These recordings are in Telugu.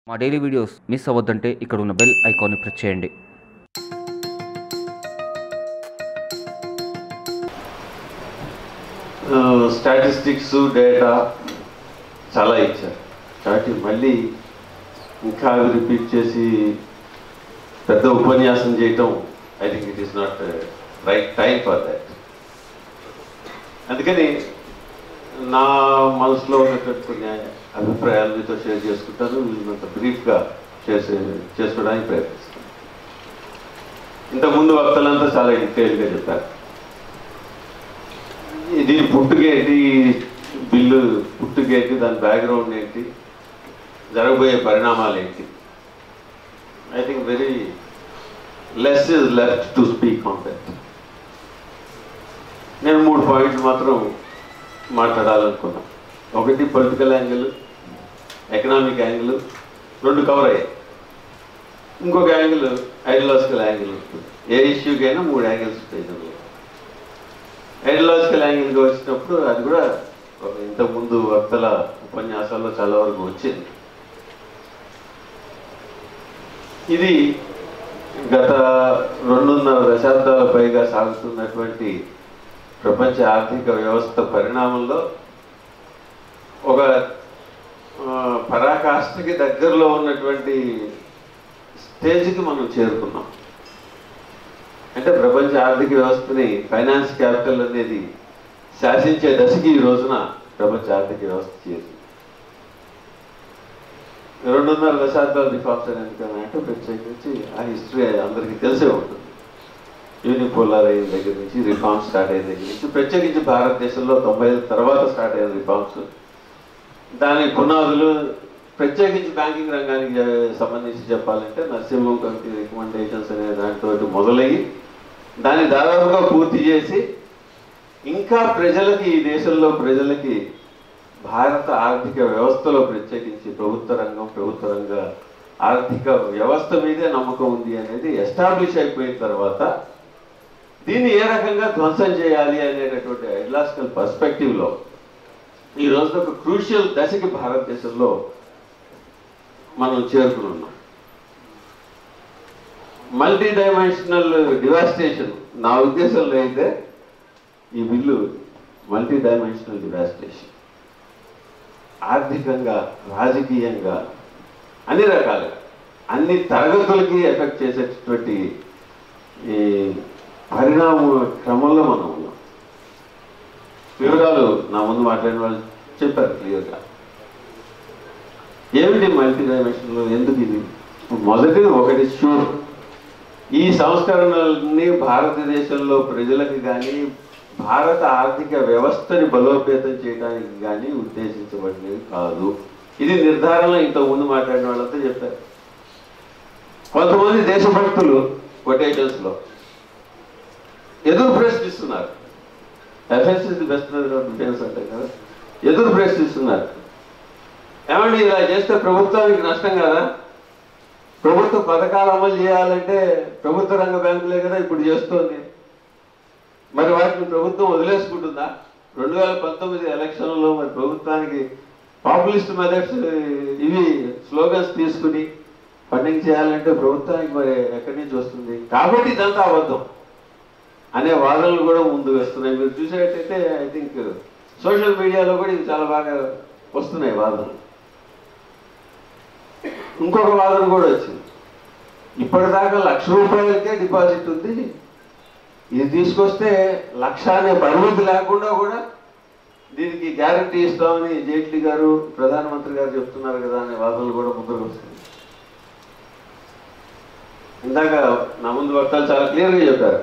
మా డైలీ వీడియోస్ మిస్ అవ్వద్దంటే ఇక్కడ ఉన్న బెల్ ఐకాన్ని ప్రెస్ చేయండి స్టాటిస్టిక్స్ డేటా చాలా ఇచ్చారు కాబట్టి మళ్ళీ ఇంకా అవి రిపీట్ చేసి పెద్ద ఉపన్యాసం చేయటం I think it is not right time for that అందుకని నా మనసులో ఉన్నటువంటి కొన్ని అభిప్రాయాలు మీతో షేర్ చేసుకుంటాను వీళ్ళంత బ్రీఫ్గా చేసే చేసుకోవడానికి ప్రయత్నిస్తాను ఇంతకుముందు వక్తలంతా చాలా డీటెయిల్గా చెప్పారు ఇది పుట్టుకేంటి బిల్లు పుట్టుకేంటి దాని బ్యాక్గ్రౌండ్ ఏంటి జరగబోయే పరిణామాలు ఏంటి I think very less is left to speak on that నేను మూడు పాయింట్లు మాత్రం మాట్లాడాలనుకున్నా ఒకటి పొలిటికల్ యాంగిల్ ఎకనామిక్ యాంగిల్ రెండు కవర్ అయ్యాయి ఇంకొక యాంగిల్ ఐడియాలజికల్ యాంగిల్ ఉంటుంది ఏ ఇష్యూకైనా మూడు యాంగిల్స్ ఉంటాయి దానిలో ఐడియాలజికల్ యాంగిల్గా వచ్చినప్పుడు అది కూడా ఒక ఇంతకుముందు వక్తల ఉపన్యాసాల్లో చాలా వరకు వచ్చింది ఇది గత రెండున్నర దశాబ్దాల పైగా సాగుతున్నటువంటి ప్రపంచ ఆర్థిక వ్యవస్థ పరిణామంలో ఒక ఆ, పరాకాష్ఠకి దగ్గరలో ఉన్నటువంటి స్టేజ్కి మనం చేరుకున్నాం అంటే ప్రపంచ ఆర్థిక వ్యవస్థని ఫైనాన్స్ క్యాపిటల్ అనేది శాసించే దశకి ఈ రోజున ప్రపంచ ఆర్థిక వ్యవస్థ చేరింది రెండున్నర దశాబ్దాల రిఫార్మ్స్ అని ఎందుకంటే ప్రత్యేకించి ఆ హిస్టరీ అందరికీ తెలిసే ఉంటుంది యూనిపోలార్ అయిన దగ్గర నుంచి రిఫార్మ్స్ స్టార్ట్ అయిన దగ్గర నుంచి ప్రత్యేకించి భారతదేశంలో తొంభై ఐదు తర్వాత స్టార్ట్ అయిన రిఫార్మ్స్ దాని పునాదులు ప్రత్యేకించి బ్యాంకింగ్ రంగానికి జ- సంబంధించి చెప్పాలంటే నరసింహం కమిటీ రికమెండేషన్స్ అనే దాంతో మొదలయ్యి దాన్ని దాదాపుగా పూర్తి చేసి ఇంకా ప్రజలకి ఈ దేశంలో ప్రజలకి భారత ఆర్థిక వ్యవస్థలో ప్రత్యేకించి ప్రభుత్వ రంగం ప్రభుత్వ రంగ ఆర్థిక వ్యవస్థ మీదే నమ్మకం ఉంది అనేది ఎస్టాబ్లిష్ అయిపోయిన తర్వాత దీన్ని ఏ రకంగా ధ్వంసం చేయాలి అనేటటువంటి ఐలాజికల్ పర్స్పెక్టివ్లో ఈ రోజు ఒక క్రూషియల్ దశకి భారతదేశంలో మనం చేరుకుని ఉన్నాం మల్టీ డైమెన్షనల్ డివాస్టేషన్ నా ఉద్దేశంలో అయితే ఈ బిల్లు మల్టీ డైమెన్షనల్ డివాస్టేషన్ ఆర్థికంగా రాజకీయంగా అన్ని రకాలుగా అన్ని తరగతులకి ఎఫెక్ట్ చేసేటటువంటి ఈ పరిణామ క్రమంలో మనం ఉన్నాం వివరాలు నా ముందు మాట్లాడిన వాళ్ళు చెప్పారు క్లియర్గా ఏమిటి మల్టీ డైమెన్షన్లో ఎందుకు ఇది మొదటిది ఒకటి షూర్ ఈ సంస్కరణల్ని భారతదేశంలో ప్రజలకు కానీ భారత ఆర్థిక వ్యవస్థని బలోపేతం చేయడానికి కానీ ఉద్దేశించబడినవి కాదు ఇది నిర్ధారణ ఇంతకు ముందు మాట్లాడిన వాళ్ళంతా చెప్పారు కొంతమంది దేశభక్తులు కొటేషన్స్ లో ఎదురు ప్రశ్నిస్తున్నారు offence is the best defence అంటారు కదా ఎదురు ప్రశ్నిస్తున్నారు ఏమండి ఇలా చేస్తే ప్రభుత్వానికి నష్టం కదా ప్రభుత్వ పథకాలు అమలు చేయాలంటే ప్రభుత్వ రంగ బ్యాంకులే కదా ఇప్పుడు చేస్తోంది మరి వాటిని ప్రభుత్వం వదిలేసుకుంటుందా రెండు వేల పంతొమ్మిది ఎలక్షన్లో మరి ప్రభుత్వానికి పాపులిస్ట్ మెథడ్స్ ఇవి స్లోగన్స్ తీసుకుని ఫండింగ్ చేయాలంటే ప్రభుత్వానికి మరి ఎక్కడి నుంచి వస్తుంది కాబట్టి ఇదంతా అబద్ధం అనే వాదనలు కూడా ముందు వస్తున్నాయి మీరు చూసేటైతే ఐ థింక్ సోషల్ మీడియాలో కూడా ఇది చాలా బాగా వస్తున్నాయి వాదనలు ఇంకొక వాదన కూడా వచ్చింది ఇప్పటిదాకా లక్ష రూపాయలకే డిపాజిట్ ఉంది ఇది తీసుకొస్తే లక్ష అనే పరిమితి లేకుండా కూడా దీనికి గ్యారంటీ ఇస్తామని జైట్లీ గారు ప్రధానమంత్రి గారు చెప్తున్నారు కదా అనే వాదనలు కూడా ముందుకు వస్తుంది ఇందాక నా ముందు వక్తాలు చాలా క్లియర్గా చెప్పారు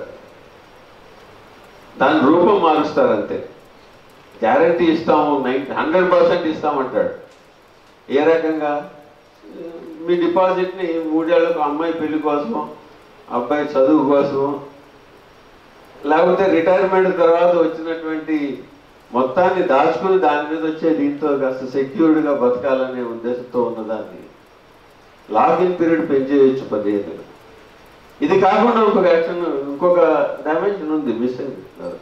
దాని రూపం మారుస్తారు అంతే గ్యారంటీ ఇస్తాము నైన్ హండ్రెడ్ పర్సెంట్ ఇస్తామంటాడు ఏ రకంగా మీ డిపాజిట్ని మూడేళ్లకు అమ్మాయి పెళ్లి కోసమో అబ్బాయి చదువు కోసమో లేకపోతే రిటైర్మెంట్ తర్వాత వచ్చినటువంటి మొత్తాన్ని దాచుకుని దాని మీద వచ్చే దీంతో కాస్త సెక్యూర్డ్గా బతకాలనే ఉద్దేశంతో ఉన్నదాన్ని లాగిన్ పీరియడ్ పెంచేయచ్చు పదిహేను ఇది కాకుండా ఇంకొక యాక్షన్ ఇంకొక డైమెన్షన్ ఉంది మిస్ అయింది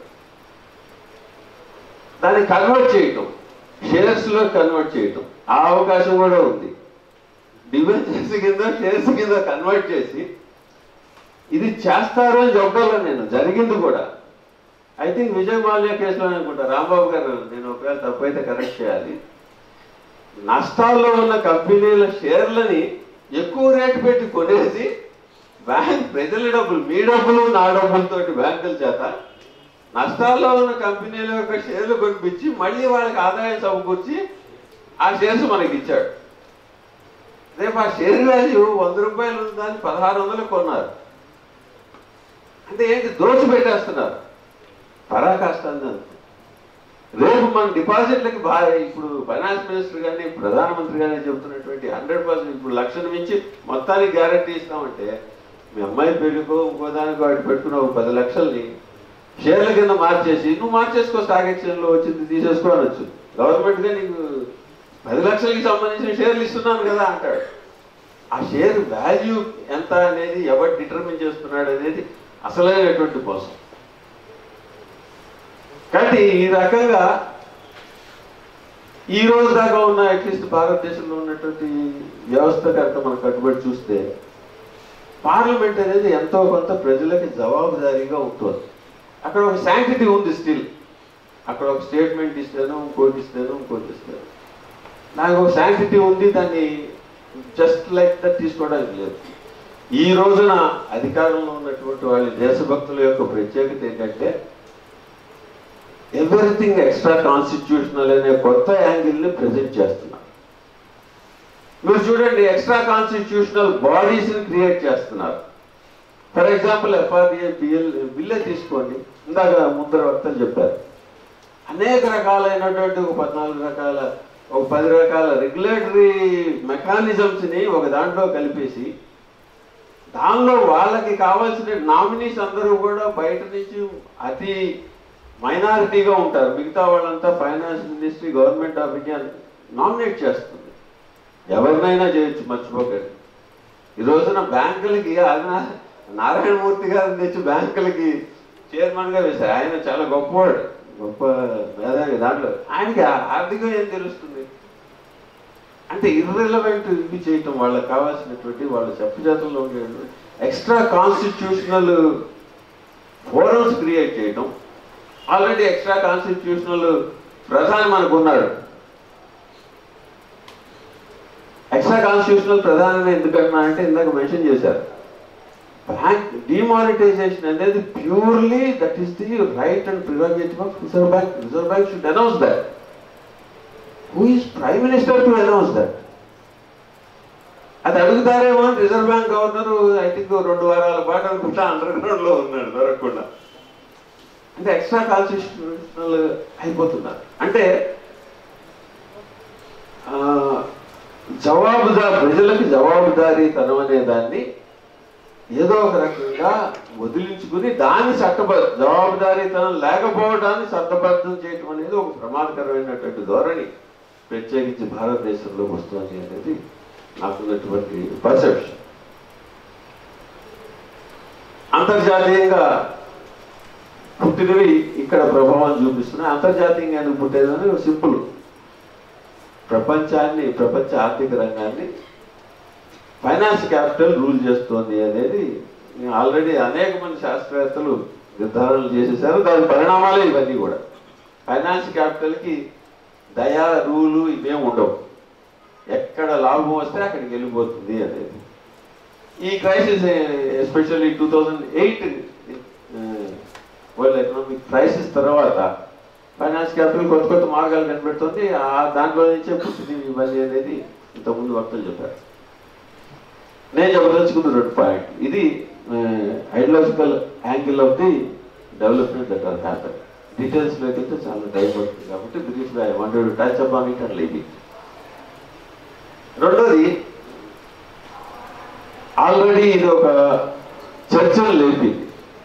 దాన్ని కన్వర్ట్ చేయటం షేర్స్ లో కన్వర్ట్ చేయటం ఆ అవకాశం కూడా ఉంది డిబెంచర్స్ కింద షేర్స్ కింద కన్వర్ట్ చేసి ఇది చేస్తారు అని చెప్పాలి నేను జరిగింది కూడా ఐ థింక్ విజయ్ మాల్యా కేసులో అనుకుంటా రాంబాబు గారు నేను ఒకవేళ తప్పైతే కరెక్ట్ చేయాలి నష్టాల్లో ఉన్న కంపెనీల షేర్లని ఎక్కువ రేటు పెట్టి కొనేసి బ్యాంక్ ప్రజల డబ్బులు మీ డబ్బులు నా డబ్బులతోటి బ్యాంకుల చేత నష్టాల్లో ఉన్న కంపెనీల యొక్క షేర్లు కొనిపించి మళ్ళీ వాళ్ళకి ఆదాయం సమకూర్చి ఆ షేర్స్ మనకి ఇచ్చాడు రేపు ఆ షేర్ వాల్యూ వంద రూపాయలు ఉందని పదహారు వందలు కొన్నారు అంటే ఏంటి దోచి పెట్టేస్తున్నారు పరాకాష్టాన్ని అంతే రేపు మన డిపాజిట్లకి బాగా ఇప్పుడు ఫైనాన్స్ మినిస్టర్ కానీ ప్రధానమంత్రి కానీ చెబుతున్నటువంటి హండ్రెడ్ పర్సెంట్ ఇప్పుడు లక్షల మించి మొత్తానికి గ్యారంటీ ఇస్తామంటే మీ అమ్మాయి పెళ్లికో ఇంకో దానికో వాటి పెట్టుకున్న ఒక పది లక్షల్ని షేర్ల కింద మార్చేసి నువ్వు మార్చేసుకో స్టాక్ ఎక్స్చేంజ్లో వచ్చింది తీసేసుకో అనొచ్చు గవర్నమెంట్గా నీకు పది లక్షలకి సంబంధించిన షేర్లు ఇస్తున్నాను కదా అంటాడు ఆ షేర్ వాల్యూ ఎంత అనేది ఎవరు డిటర్మిన్ చేస్తున్నాడు అనేది అసలైనటువంటి మోసం కాబట్టి ఈ రకంగా ఈ రోజు దాకా ఉన్న అట్లీస్ట్ భారతదేశంలో ఉన్నటువంటి వ్యవస్థ కనుక మనం కట్టుబడి చూస్తే పార్లమెంట్ అనేది ఎంతో కొంత ప్రజలకి జవాబుదారీగా ఉంటుంది అక్కడ ఒక శాంక్టిటీ ఉంది స్టిల్ అక్కడ ఒక స్టేట్మెంట్ ఇస్తాను ఇంకోటి ఇస్తాను ఇంకోటి ఇస్తాను నాకు ఒక శాంక్టిటీ ఉంది దాన్ని జస్ట్ లైక్ దట్ తీసుకోవడానికి లేదు ఈ రోజున అధికారంలో ఉన్నటువంటి వాళ్ళ దేశభక్తుల యొక్క ప్రత్యేకత ఏంటంటే ఎవ్రీథింగ్ ఎక్స్ట్రా కాన్స్టిట్యూషనల్ అనే కొత్త యాంగిల్ని ప్రజెంట్ చేస్తున్నారు మీరు చూడండి ఎక్స్ట్రా కాన్స్టిట్యూషనల్ బాడీస్ని క్రియేట్ చేస్తున్నారు ఫర్ ఎగ్జాంపుల్ ఎఫ్ఆర్డిఏ బిఎల్ బిల్లే తీసుకోండి ఇందాక ముందర వక్తలు చెప్పారు అనేక రకాలైనటువంటి ఒక పద్నాలుగు రకాల ఒక పది రకాల రెగ్యులేటరీ మెకానిజమ్స్ని ఒక దాంట్లో కలిపేసి దానిలో వాళ్ళకి కావాల్సిన నామినీస్ అందరూ కూడా బయట నుంచి అతి మైనారిటీగా ఉంటారు మిగతా వాళ్ళంతా finance ministry government of India nominate చేస్తుంది ఎవరినైనా చేయొచ్చు మర్చిపోకండి ఈ రోజున బ్యాంకులకి ఆయన నారాయణమూర్తి గారిని తెచ్చి బ్యాంకులకి చైర్మన్గా వేశారు ఆయన చాలా గొప్పవాడు గొప్ప మేధావి దాంట్లో ఆయనకి ఆ- ఆర్థికం ఏం తెలుస్తుంది అంటే ఇర్రెలవెంట్ ఇవి చేయటం వాళ్ళకి కావాల్సినటువంటి వాళ్ళ చెప్పజాతంలో ఉండే ఎక్స్ట్రా కాన్స్టిట్యూషనల్ ఫోరమ్స్ క్రియేట్ చేయటం ఆల్రెడీ ఎక్స్ట్రా కాన్స్టిట్యూషనల్ ప్రధాని మనకు ఉన్నాడు ఎక్స్ట్రా కాన్స్టిట్యూషనల్ ప్రధాని ఎందుకన్నా అంటే ఇందాక మెన్షన్ చేశారు బ్యాంక్ డిమానిటైజేషన్ అనేది purely that is the right and prerogative of reserve bank reserve bank should announce that who is prime minister to announce that అది అడుగుతారేమో అని reserve bank governor I think రెండు వారాల పాటు అనుకుంటా అండర్ గ్రౌండ్ లో ఉన్నాడు దొరకకుండా అంటే ఎక్స్ట్రా కాన్స్టిట్యూషనల్ అయిపోతున్నారు అంటే ఆ, జవాబుదా ప్రజలకు జవాబుదారీతనం అనే దాన్ని ఏదో ఒక రకంగా వదిలించుకుని దాన్ని చట్టబద్ధ జవాబుదారీతనం లేకపోవడాన్ని చట్టబద్ధం చేయటం అనేది ఒక ప్రమాదకరమైనటువంటి ధోరణి ప్రత్యేకించి భారతదేశంలో వస్తుంది అనేది నాకున్నటువంటి పర్సెప్షన్ అంతర్జాతీయంగా పుట్టినవి ఇక్కడ ప్రభావం చూపిస్తున్నాయి అంతర్జాతీయంగా ఎందుకు పుట్టేదని సింపుల్ ప్రపంచాన్ని ప్రపంచ ఆర్థిక రంగాన్ని ఫైనాన్స్ క్యాపిటల్ రూల్ చేస్తోంది అనేది ఆల్రెడీ అనేక మంది శాస్త్రవేత్తలు నిర్ధారణలు చేసేసారు దాని పరిణామాలే ఇవన్నీ కూడా ఫైనాన్స్ క్యాపిటల్కి దయా రూలు ఇవేం ఉండవు ఎక్కడ లాభం వస్తే అక్కడికి వెళ్ళిపోతుంది అనేది ఈ crisis especially two thousand eight world economic crisis తర్వాత ఫైనాన్స్ క్యాపిటల్ కొత్త కొత్త మార్గాలు కనిపెడుతుంది ఆ దాంట్లో నుంచే పుట్టింది ఇవన్నీ అనేది ఇంతకుముందు వక్తలు చెప్పారు నేను చెప్పదలుచుకున్న రెండు పాయింట్ ఇది ideological angle of the development that are happen డీటెయిల్స్లోకి అయితే చాలా టైం పడుతుంది కాబట్టి బ్రీఫ్గా I wanted touch up on it and leave it రెండోది ఆల్రెడీ ఇది ఒక చర్చను లేపింది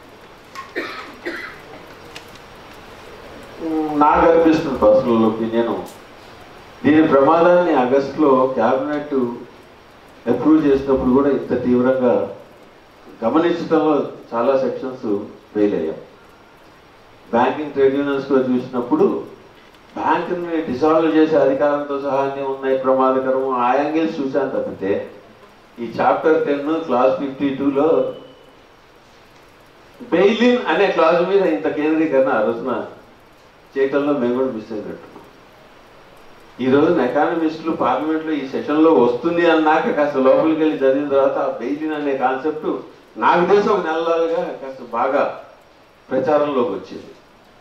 మ్, నాకు అనిపిస్తుంది పర్సనల్ ఒపీనియన్ దీని ప్రమాదాన్ని ఆగస్టులో క్యాబినెట్ అప్రూవ్ చేసినప్పుడు కూడా ఇంత తీవ్రంగా గమనించడంలో చాలా సెక్షన్స్ ఫెయిల్ అయ్యాం బ్యాంకింగ్ ట్రేడ్ యూనియన్స్ కూడా చూసినప్పుడు బ్యాంకుని డిసాల్వ్ చేసే అధికారంతో సహా అన్ని ఉన్నాయి ప్రమాదకరం ఆ యాంగిల్స్ చూశాను తప్పితే ఈ చాప్టర్ టెన్ క్లాస్ ఫిఫ్టీ టూలో బెయిలిన్ అనే క్లాజ్ మీద ఇంత కేంద్రీకరణ ఆ రోజున చేయటంలో మేము కూడా మిస్ అయినట్టున్నాం ఈ రోజున ఎకానమిస్టులు పార్లమెంట్లో ఈ సెషన్లో వస్తుంది అన్నాక కాస్త లోపలికి వెళ్ళి చదివిన తర్వాత ఆ బెయిలిన్ అనే కాన్సెప్ట్ నాకు తెలిసి ఒక నెలలుగా కాస్త బాగా ప్రచారంలోకి వచ్చింది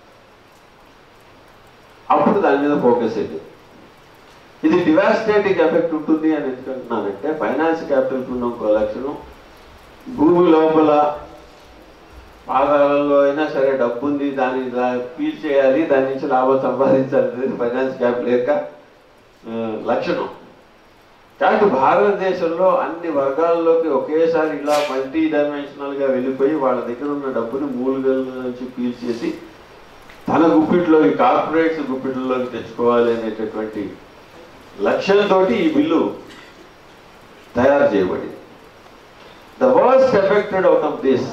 అప్పుడు దాని మీద ఫోకస్ అయింది ఇది డివాస్టేటింగ్ ఎఫెక్ట్ ఉంటుంది అని ఎందుకంటున్నానంటే ఫైనాన్స్ క్యాపిటల్ ఉన్న ఇంకో లక్షణం భూమి లోపల పాదాలలో అయినా సరే డబ్బు ఉంది దాన్ని పీల్ చేయాలి దాని నుంచి లాభం సంపాదించాలి అనేది ఫైనాన్స్ క్యాపిటల్ యొక్క ఆ, లక్షణం కాబట్టి భారతదేశంలో అన్ని వర్గాల్లోకి ఒకేసారి ఇలా మల్టీ డైమెన్షనల్ గా వెళ్ళిపోయి వాళ్ళ దగ్గర ఉన్న డబ్బుని మూలుగల నుంచి పీల్ చేసి తన గుప్పిట్లోకి కార్పొరేట్స్ గుప్పిట్లోకి తెచ్చుకోవాలి అనేటటువంటి లక్ష్యంతో ఈ బిల్లు తయారు చేయబడింది the worst affected out of this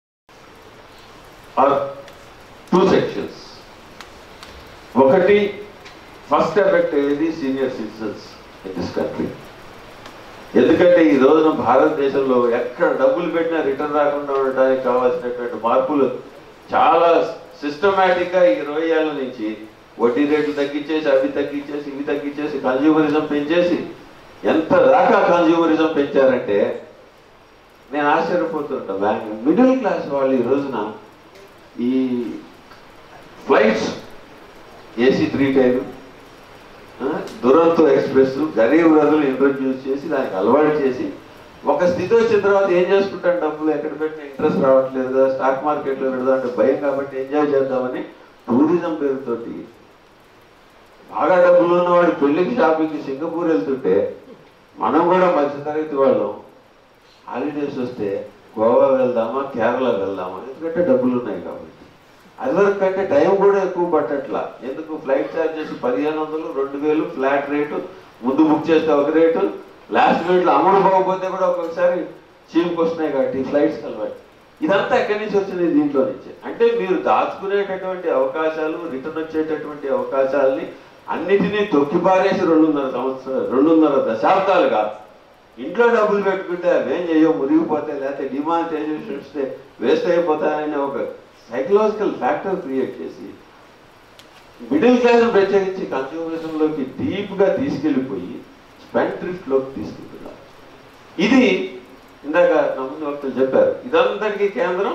are two sections ఒకటి ఫస్ట్ ఎఫెక్ట్ ఏది senior citizens in this country ఎందుకంటే ఈ రోజున భారతదేశంలో ఎక్కడ డబ్బులు పెట్టినా రిటర్న్ రాకుండా ఉండడానికి కావాల్సినటువంటి మార్పులు చాలా సిస్టమేటిక్ గా ఈ ఇరవై ఏళ్ళ నుంచి వడ్డీ రేట్లు తగ్గించేసి అవి తగ్గించేసి ఇవి తగ్గించేసి కన్జ్యూమరిజం పెంచేసి ఎంత దాకా కన్జ్యూమరిజం పెంచారంటే నేను ఆశ్చర్యపోతుంటా బ్యాంక్ మిడిల్ క్లాస్ వాళ్ళు ఈ రోజున ఈ flights AC three tier Duronto express Garib రథులు ఇంట్రడ్యూస్ చేసి దానికి అలవాటు చేసి ఒక స్థితి వచ్చిన తర్వాత ఏం చేసుకుంటాను డబ్బులు ఎక్కడ పెట్టిన ఇంట్రెస్ట్ రావట్లేదు కదా స్టాక్ మార్కెట్లో పెడదాం అంటే భయం కాబట్టి ఎంజాయ్ చేద్దామని టూరిజం పేరుతోటి బాగా డబ్బులు ఉన్నవాడు పెళ్లికి షాపింగ్కి సింగపూర్ వెళ్తుంటే మనం కూడా మధ్యతరగతి వాళ్ళం హాలిడేస్ వస్తే గోవా వెళ్దామా కేరళ వెళ్దామా ఎందుకంటే డబ్బులు ఉన్నాయి కాబట్టి అది వరకు కంటే టైం కూడా ఎక్కువ పట్టట్లా ఎందుకు ఫ్లైట్ ఛార్జెస్ పదిహేను వందలు రెండు వేలు ఫ్లాట్ రేటు ముందు బుక్ చేస్తే ఒక రేటు లాస్ట్ మినిట్లో అమలు పోకపోతే కూడా ఒక్కొక్కసారి చీమ్కి వస్తున్నాయి కాబట్టి ఫ్లైట్స్ కలవాలి ఇదంతా ఎక్కడి నుంచి వచ్చింది దీంట్లో నుంచి అంటే మీరు దాచుకునేటటువంటి అవకాశాలు రిటర్న్ వచ్చేటటువంటి అవకాశాలని అన్నిటినీ తొక్కిపారేసి రెండున్నర సంవత్సరాలు రెండున్నర దశాబ్దాలుగా ఇంట్లో డబ్బులు పెట్టుకుంటే అవేం చేయవు మురిగిపోతే లేకపోతే డిమానిటైజేషన్ వస్తే వేస్ట్ అయిపోతాయనే ఒక సైకలాజికల్ ఫ్యాక్టర్ క్రియేట్ చేసి మిడిల్ క్లాస్ ప్రత్యేకించి కన్స్యూమరిజంలోకి డీప్గా తీసుకెళ్ళిపోయి స్పెండ్ లోకి తీసుకెళ్తున్నారు ఇది ఇందాక నమ్మిన వక్తలు చెప్పారు ఇదందరికీ కేంద్రం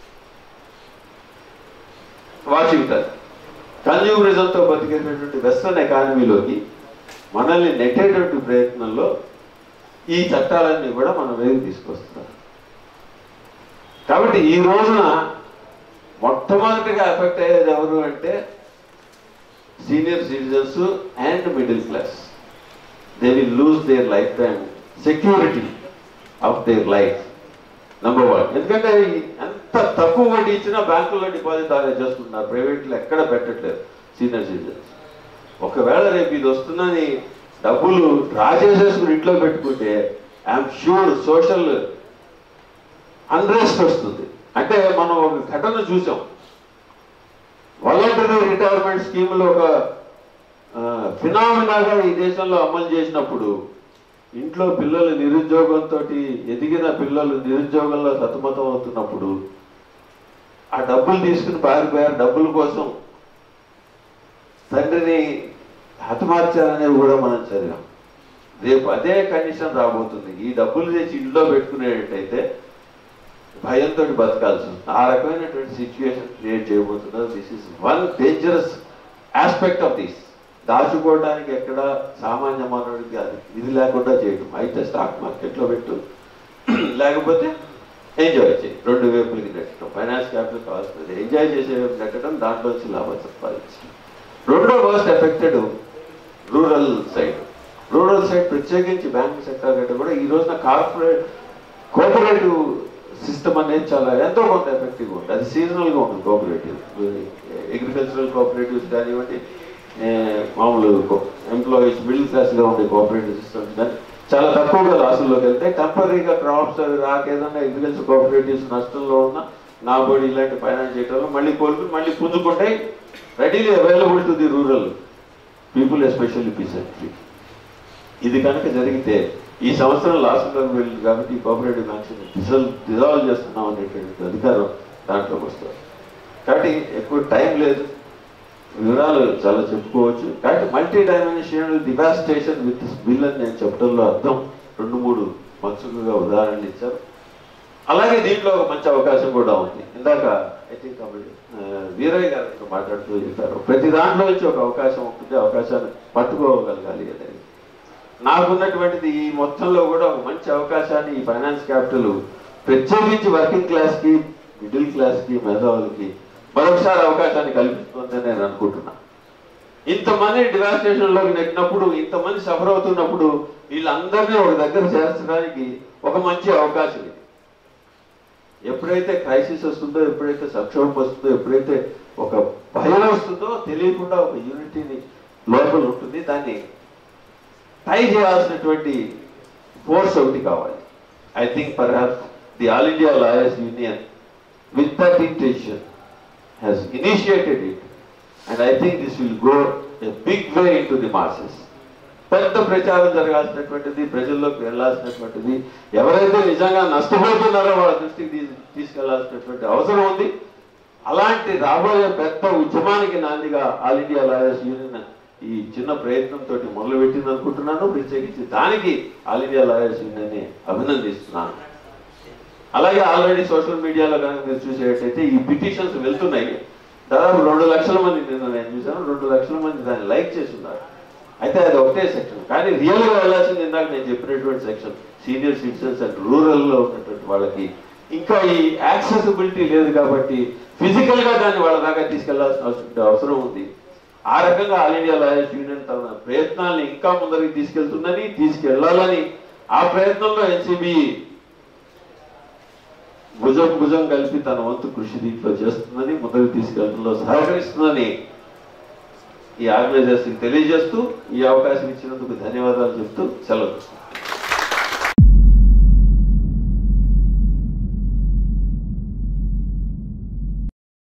వాషింగ్టన్ కన్జ్యూమరిజంతో బతికేటటువంటి వెస్ట్రన్ ఎకానమీలోకి మనల్ని నెట్టేటువంటి ప్రయత్నంలో ఈ చట్టాలన్నీ కూడా మన వేరు తీసుకొస్తున్నారు కాబట్టి ఈ రోజున మొట్టమొదటిగా ఎఫెక్ట్ అయ్యేది ఎవరు అంటే senior citizens and middle class they will lose their life time security of their life number one ఎందుకంటే ఈ- ఎంత తక్కువ వడ్డీ ఇచ్చినా బ్యాంకుల్లో డిపాజిట్ అదే చేసుకుంటున్నారు ప్రైవేట్లో ఎక్కడ పెట్టట్లేదు సీనియర్ సిటిజన్స్ ఒకవేళ రేపు ఇది వస్తుందని డబ్బులు డ్రా చేసేసుకుని ఇంట్లో పెట్టుకుంటే ఐఎమ్ షూర్ సోషల్ అన్రెస్ట్ వస్తుంది అంటే మనం ఒక ఘటన చూసాం వాలంటరీ రిటైర్మెంట్ స్కీములు ఒక ఫినామినాగా ఈ దేశంలో అమలు చేసినప్పుడు ఇంట్లో పిల్లలు నిరుద్యోగంతో ఎదిగిన పిల్లలు నిరుద్యోగంలో సతమతం అవుతున్నప్పుడు ఆ డబ్బులు తీసుకుని పారిపోయారు డబ్బుల కోసం తండ్రిని హతమార్చారనేది కూడా మనం చదివాం రేపు అదే కండిషన్ రాబోతుంది ఈ డబ్బులు తెచ్చి ఇంట్లో పెట్టుకునేటట్టయితే భయంతో బతకాల్సి వస్తుంది ఆ రకమైనటువంటి సిచ్యువేషన్ క్రియేట్ చేయబోతున్నారు this is one dangerous aspect of this దాచుకోవడానికి ఎక్కడ సామాన్య మానవుడికి అది ఇది లేకుండా చేయటం అయితే స్టాక్ మార్కెట్లో పెట్టు లేకపోతే ఎంజాయ్ చేయి రెండు వైపులకి నెట్టడం ఫైనాన్స్ క్యాపిటల్ కావాల్సింది ఎంజాయ్ చేసే వైపు నెట్టడం దాంట్లోంచి లాభం సంపాదించడం రెండో worst affected rural side rural side ప్రత్యేకించి బ్యాంక్ సెక్టర్ కంటే కూడా ఈ రోజున కార్పొరేట్ కోఆపరేటివ్ సిస్టమ్ అనేది చాలా ఎంతో కొంత ఎఫెక్టివ్గా ఉంటుంది అది సీజనల్గా ఉంటుంది కోఆపరేటివ్ అగ్రికల్చరల్ కోఆపరేటివ్స్ కానివ్వండి ఏ, మామూలు ఎంప్లాయీస్ మిడిల్ క్లాస్గా ఉండే కోఆపరేటివ్ సిస్టమ్స్ కానీ చాలా తక్కువగా లాసుల్లోకి వెళ్తాయి టెంపరీగా క్రాప్స్ అవి రాక ఏదన్నా అగ్రికల్చర్ కోఆపరేటివ్స్ నష్టంలో ఉన్న నాబోడి ఇలాంటి ఫైనాన్స్ చేయడంలో మళ్ళీ కోలుకుని మళ్ళీ పుంజుకుంటాయి readily available to the rural people especially peasantly ఇది కనుక జరిగితే ఈ సంవత్సరం లాస్ట్లోకి వెళ్ళింది కాబట్టి ఈ కోఆపరేటివ్ బ్యాంక్స్ డిజాల్వ్ డిజాల్వ్ చేస్తున్నాం అనేటువంటి అధికారం దాంట్లోకి వస్తుంది కాబట్టి ఎక్కువ టైం లేదు వివరాలు చాలా చెప్పుకోవచ్చు కాబట్టి multi dimensional devastation with bill అని నేను చెప్పడంలో అర్థం రెండు మూడు మచ్చుకుగా ఉదాహరణలు ఇచ్చారు అలాగే దీంట్లో ఒక మంచి అవకాశం కూడా ఉంది ఇందాక ఐ థింక్ వీరయ్య గారు ఇక్కడ మాట్లాడుతూ చెప్పారు ప్రతి దాంట్లో నుంచి ఒక అవకాశం ఉంటుంది అవకాశాన్ని పట్టుకోగలగాలి అనేది నాకున్నటువంటిది ఈ మొత్తంలో కూడా ఒక మంచి అవకాశాన్ని ఈ ఫైనాన్స్ క్యాపిటల్ ప్రత్యేకించి వర్కింగ్ క్లాస్కి మిడిల్ క్లాస్కి మేధావులకి మరొకసారి అవకాశాన్ని కల్పిస్తుందని నేను అనుకుంటున్నా ఇంతమంది డివాస్టేషన్లోకి నెట్టినప్పుడు ఇంతమంది సఫర్ అవుతున్నప్పుడు వీళ్ళందరినీ ఒక దగ్గర చేర్చడానికి ఒక మంచి అవకాశం ఇది ఎప్పుడైతే క్రైసిస్ వస్తుందో ఎప్పుడైతే సంక్షోభం వస్తుందో ఎప్పుడైతే ఒక భయం వస్తుందో తెలియకుండా ఒక యూనిటీని లోపల ఉంటుంది దాన్ని టై చేయాల్సినటువంటి ఫోర్స్ ఒకటి కావాలి I think perhaps the all India lawyers union with that intention has initiated it and I think this will go a big way in to the masses పెద్ద ప్రచారం జరగాల్సినటువంటిది ప్రజల్లోకి వెళ్ళాల్సినటువంటిది ఎవరైతే నిజంగా నష్టపోతున్నారో వాళ్ళ దృష్టికి తీ- తీసుకెళ్లాల్సినటువంటి అవసరం ఉంది అలాంటి రాబోయే పెద్ద ఉద్యమానికి నాందిగా ఆల్ ఇండియా లాయర్స్ యూనియన్ ఈ చిన్న ప్రయత్నంతో మొదలు పెట్టింది అనుకుంటున్నాను ప్రత్యేకించి దానికి ఆల్ ఇండియా లాయర్స్ యూనియన్ని అభినందిస్తున్నాను అలాగే ఆల్రెడీ సోషల్ మీడియాలో కనుక మీరు చూసేటట్టయితే ఈ పిటిషన్స్ వెళ్తున్నాయి దాదాపు రెండు లక్షల మంది నిన్న నేను చూశాను రెండు లక్షల మంది దాన్ని లైక్ చేసి ఉన్నారు అయితే అది ఒకటే సెక్షన్ కానీ రియల్ గా వెళ్ళాల్సింది ఇందాక నేను చెప్పినటువంటి section senior citizens and rural లో ఉన్నటువంటి వాళ్ళకి ఇంకా ఈ యాక్సెసిబిలిటీ లేదు కాబట్టి ఫిజికల్ గా దాన్ని వాళ్ళ దాకా తీసుకెళ్లాల్సిన అవసరం- అవసరం ఉంది ఆ రకంగా ఆల్ ఇండియా లాయర్స్ యూనియన్ తన ప్రయత్నాల్ని ఇంకా ముందరికి తీసుకెళ్తుందని తీసుకెళ్లాలని ఆ ప్రయత్నంలో ఎన్సీబీ భుజం భుజం కలిపి తన వంతు కృషి దీంట్లో చేస్తుందని ముందుకు తీసుకెళ్లడంలో సహకరిస్తుందని ఈ ఆర్గనైజర్స్కి తెలియజేస్తూ ఈ అవకాశం ఇచ్చినందుకు ధన్యవాదాలు చెప్తూ సెలవు తీసుకుంటాను.